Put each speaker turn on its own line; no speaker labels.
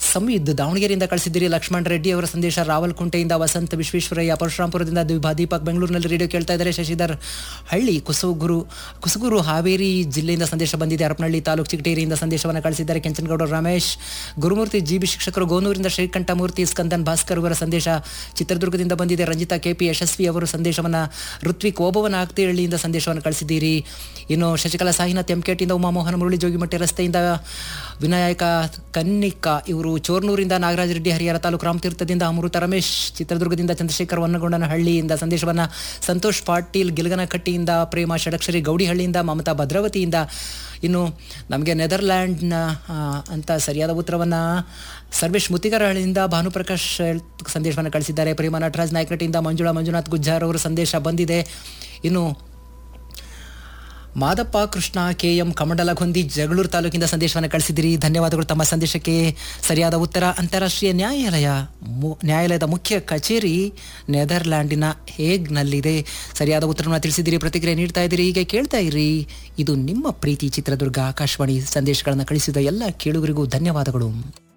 ಸಂವಿದ್ ದಾವಣಗೆರೆಯಿಂದ ಕಳಿಸಿದ್ದೀರಿ ಲಕ್ಷ್ಮಣ್ ರೆಡ್ಡಿ ಅವರ ಸಂದೇಶ ರಾವಲ್ಕುಂಟೆಯಿಂದ ವಸಂತ ವಿಶ್ವೇಶ್ವರಯ್ಯ ಪರಶುರಾಂಪುರದಿಂದ ದ್ವಿಭಾ ದೀಪಕ್ ಬೆಂಗಳೂರಿನಲ್ಲಿ ರೇಡಿಯೋ ಕೇಳ್ತಾ ಇದ್ದಾರೆ ಶಶಿಧರ್ ಹಳ್ಳಿ ಕುಸುಗುರು ಕುಸುಗುರು ಹಾವೇರಿ ಜಿಲ್ಲೆಯಿಂದ ಸಂದೇಶ ಬಂದಿದೆ ಹರಪನಹಳ್ಳಿ ತಾಲೂಕು ಚಿಗಟೇರಿಯಿಂದ ಸಂದೇಶವನ್ನು ಕಳಿಸಿದ್ದಾರೆ ಕೆಂಚನಗೌಡ ರಮೇಶ್ ಗುರುಮೂರ್ತಿ ಜಿಬಿ ಶಿಕ್ಷಕರು ಗೋನೂರಿಂದ ಶ್ರೀಕಂಠಮೂರ್ತಿ ಸ್ಕಂದನ್ ಭಾಸ್ಕರ್ ಅವರ ಸಂದೇಶ ಚಿತ್ರದುರ್ಗದಿಂದ ಬಂದಿದೆ ರಂಜಿತಾ ಕೆಪಿ ಯಶಸ್ವಿ ಅವರು ಸಂದೇಶವನ್ನು ಋತ್ವಿಕ್ ಓಬವನ ಆಗ್ತಿಹಳ್ಳಿಯಿಂದ ಸಂದೇಶವನ್ನು ಕಳಿಸಿದ್ದೀರಿ ಇನ್ನು ಶಶಿಕಲಾ ಸಾಹಿನಾಥ್ ಎಂಕೆಟಿಯಿಂದ ಉಮಾಮೋಹನ ಮುರಳಿ ಜೋಗಿಮಟ್ಟಿ ರಸ್ತೆಯಿಂದ ವಿನಾಯಕ ಕನ್ನಿಕ ಇವರು ಚೋರ್ನೂರಿಂದ ನಾಗರಾಜ ರೆಡ್ಡಿ ಹರಿಹರ ತಾಲೂಕು ರಾಮತೀರ್ಥದಿಂದ ಅಮೃತ ರಮೇಶ್ ಚಿತ್ರದುರ್ಗದಿಂದ ಚಂದ್ರಶೇಖರ್ ವನ್ನಗೊಂಡನಹಳ್ಳಿಯಿಂದ ಸಂದೇಶವನ್ನು ಸಂತೋಷ್ ಪಾಟೀಲ್ ಗಿಲ್ಗನಕಟ್ಟಿಯಿಂದ ಪ್ರೇಮ ಷಡಕ್ಷರಿ ಗೌಡಿಹಳ್ಳಿಯಿಂದ ಮಮತಾ ಭದ್ರಾವತಿಯಿಂದ ಇನ್ನು ನಮಗೆ ನೆದರ್ಲ್ಯಾಂಡ್ನ ಆ, ಅಂತ ಸರಿಯಾದ ಉತ್ತರವನ್ನು ಸರ್ವೇಶ್ ಮುತ್ತಿಗರಹಳ್ಳಿಯಿಂದ ಭಾನುಪ್ರಕಾಶ್ ಸಂದೇಶವನ್ನು ಕಳಿಸಿದ್ದಾರೆ ಪ್ರೇಮ ನಟರಾಜ್ ನಾಯ್ಕನಟಿಯಿಂದ ಮಂಜುಳಾ ಮಂಜುನಾಥ್ ಗುಜ್ಜಾರ್ ಅವರ ಸಂದೇಶ ಬಂದಿದೆ ಇನ್ನು ಮಾದಪ್ಪ ಕೃಷ್ಣ ಕೆ ಎಂ ಕಮಂಡಲಗೊಂದಿ ಜಗಳೂರು ತಾಲೂಕಿಂದ ಸಂದೇಶವನ್ನು ಕಳಿಸಿದಿರಿ ಧನ್ಯವಾದಗಳು ತಮ್ಮ ಸಂದೇಶಕ್ಕೆ ಸರಿಯಾದ ಉತ್ತರ ಅಂತಾರಾಷ್ಟ್ರೀಯ ನ್ಯಾಯಾಲಯ ಮು- ನ್ಯಾಯಾಲಯದ ಮುಖ್ಯ ಕಚೇರಿ ನೆದರ್ಲ್ಯಾಂಡಿನ ಹೇಗ್ನಲ್ಲಿದೆ ಸರಿಯಾದ ಉತ್ತರವನ್ನು ತಿಳಿಸಿದಿರಿ ಪ್ರತಿಕ್ರಿಯೆ ನೀಡ್ತಾ ಇದ್ದೀರಿ ಹೀಗೆ ಕೇಳ್ತಾ ಇರಿ ಇದು ನಿಮ್ಮ ಪ್ರೀತಿ ಚಿತ್ರದುರ್ಗ ಆಕಾಶವಾಣಿ ಸಂದೇಶಗಳನ್ನು ಕಳಿಸಿದ ಎಲ್ಲ ಕೇಳುಗರಿಗೂ ಧನ್ಯವಾದಗಳು